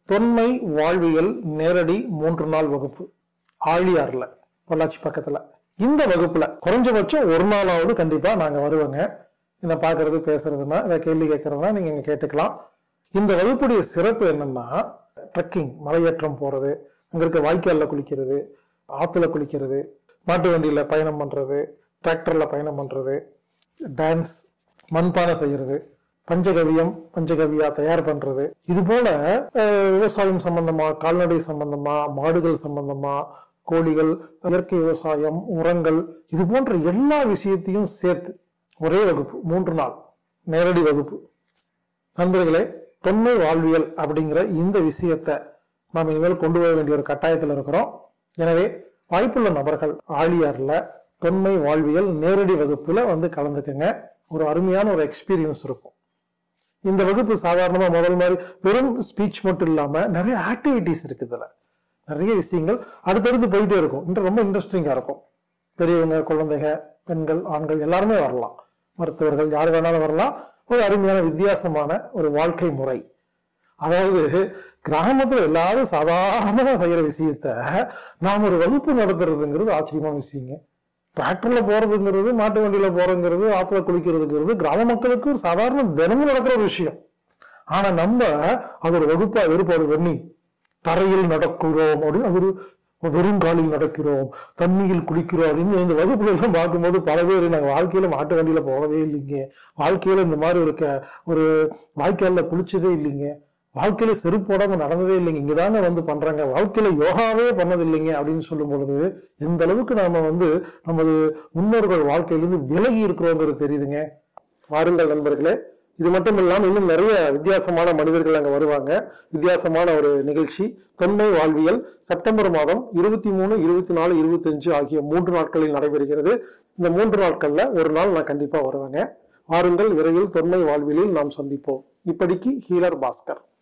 தொன்மை வாழ்வியல் நேரடி மூன்று நாள் வகுப்பு ஆழியார்ல பொள்ளாச்சி பக்கத்துல இந்த வகுப்புல குறைஞ்சபட்சம் ஒரு நாளாவது கண்டிப்பா நாங்க வருவோங்க என்ன பாக்குறது பேசுறதுன்னா இதை கேள்வி கேட்கறதுனா நீங்க இங்க கேட்டுக்கலாம் இந்த வகுப்புடைய சிறப்பு என்னன்னா ட்ரெக்கிங் மலையேற்றம் போறது அங்க இருக்க வாய்க்கால்ல குளிக்கிறது ஆத்துல குளிக்கிறது மாட்டு வண்டியில பயணம் பண்றது டிராக்டர்ல பயணம் பண்றது டான்ஸ் மண்பானை செய்யறது பஞ்சகவியம் பஞ்சகவியா தயார் பண்றது இது போல அஹ், விவசாயம் சம்பந்தமா கால்நடை சம்பந்தமா மாடுகள் சம்பந்தமா கோழிகள் இயற்கை விவசாயம் உரங்கள் இது போன்ற எல்லா விஷயத்தையும் சேர்த்து ஒரே வகுப்பு மூன்று நாள் நேரடி வகுப்பு நண்பர்களே தொன்மை வாழ்வியல் அப்படிங்கிற இந்த விஷயத்தை நாம் இனிமேல் கொண்டு வர வேண்டிய ஒரு கட்டாயத்தில் இருக்கிறோம் எனவே வாய்ப்புள்ள நபர்கள் ஆழியார்ல தொன்மை வாழ்வியல் நேரடி வகுப்புல வந்து கலந்துக்குங்க ஒரு அருமையான ஒரு எக்ஸ்பீரியன்ஸ் இருக்கும் இந்த வகுப்பு சாதாரணமா முதல் மாதிரி வெறும் ஸ்பீச் மட்டும் இல்லாம நிறைய ஆக்டிவிட்டிஸ் இருக்கு இதுல நிறைய விஷயங்கள் அடுத்தடுத்து போயிட்டே இருக்கும் இன்னும் ரொம்ப இன்ட்ரெஸ்டிங்கா இருக்கும் பெரியவங்க குழந்தைங்க பெண்கள் ஆண்கள் எல்லாருமே வரலாம் மருத்துவர்கள் யார் வேணாலும் வரலாம் ஒரு அருமையான வித்தியாசமான ஒரு வாழ்க்கை முறை அதாவது கிராமத்துல எல்லாரும் சாதாரணமா செய்யற விஷயத்த நாம் ஒரு வகுப்பு நடத்துறதுங்கிறது ஆச்சரியமான விஷயங்க டிராக்டர்ல போறதுங்கிறது மாட்டு வண்டியில போறதுங்கிறது ஆத்துல குளிக்கிறதுங்கிறது கிராம மக்களுக்கு ஒரு சாதாரண தினமும் நடக்கிற ஒரு விஷயம் ஆனா நம்ம அது ஒரு வகுப்பா ஏற்பாடு பண்ணி தரையில் நடக்கிறோம் அப்படின்னு அது ஒரு வெறுங்காலில் நடக்கிறோம் தண்ணியில் குளிக்கிறோம் அப்படின்னு இந்த வகுப்புல எல்லாம் பார்க்கும்போது பல பேர் நாங்க வாழ்க்கையில மாட்டு வண்டியில போனதே இல்லைங்க வாழ்க்கையில இந்த மாதிரி ஒரு க- ஒரு வாய்க்கால்ல குளிச்சதே இல்லைங்க வாழ்க்கையில செருப்பு போடாம நடந்ததே இல்லைங்க இங்கதாங்க வந்து பண்றாங்க வாழ்க்கையில யோகாவே பண்ணது இல்லைங்க அப்படின்னு சொல்லும் பொழுது எந்த அளவுக்கு நாம வந்து நமது முன்னோர்கள் வாழ்க்கையிலிருந்து விலகி இருக்கிறோங்கிறது தெரியுதுங்க வாருங்கள் நண்பர்களே இது மட்டும் இல்லாமல் இன்னும் நிறைய வித்தியாசமான மனிதர்கள் அங்க வருவாங்க வித்தியாசமான ஒரு நிகழ்ச்சி தொன்மை வாழ்வியல் செப்டம்பர் மாதம் இருபத்தி மூணு இருபத்தி நாலு இருபத்தஞ்சு ஆகிய மூன்று நாட்களில் நடைபெறுகிறது இந்த மூன்று நாட்கள்ல ஒரு நாள் நான் கண்டிப்பா வருவேங்க வாருங்கள் விரைவில் தொன்மை வாழ்வியலில் நாம் சந்திப்போம் இப்படிக்கு ஹீலர் பாஸ்கர்